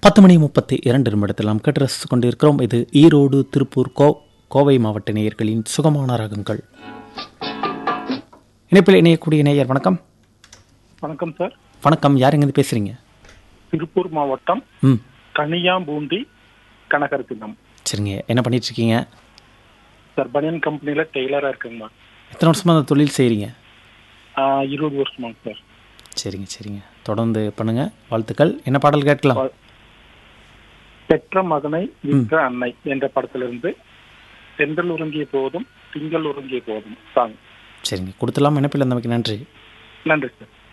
பத்து மணி முப்பத்தி இரண்டு நிமிடத்தில் நாம் கேட்டு ரசித்துக் கொண்டிருக்கிறோம் இது ஈரோடு திருப்பூர் கோ கோவை மாவட்ட நேயர்களின் சுகமான ராகங்கள் இணைப்பில் இணையக்கூடிய நேயர் வணக்கம் வணக்கம் சார் வணக்கம் யார் எங்கேருந்து பேசுறீங்க திருப்பூர் மாவட்டம் ம் கனியாம்பூண்டி கனகரத்தினம் சரிங்க என்ன பண்ணிட்டு இருக்கீங்க சார் பனியன் கம்பெனில டெய்லரா இருக்குங்கம்மா எத்தனை வருஷமா அந்த தொழில் செய்கிறீங்க ஆஹ் இருபது வருஷமாங்க சார் சரிங்க சரிங்க தொடர்ந்து பண்ணுங்க வாழ்த்துக்கள் என்ன பாடல் கேட்கலாம் பெற்ற மகனை விற்ற அன்னை என்ற படத்திலிருந்து தென்றல் உறங்கிய போதும் திங்கள் உறங்கிய போதும் சாங் சரிங்க கொடுத்துலாம் இணைப்பில் நமக்கு நன்றி நன்றி சார்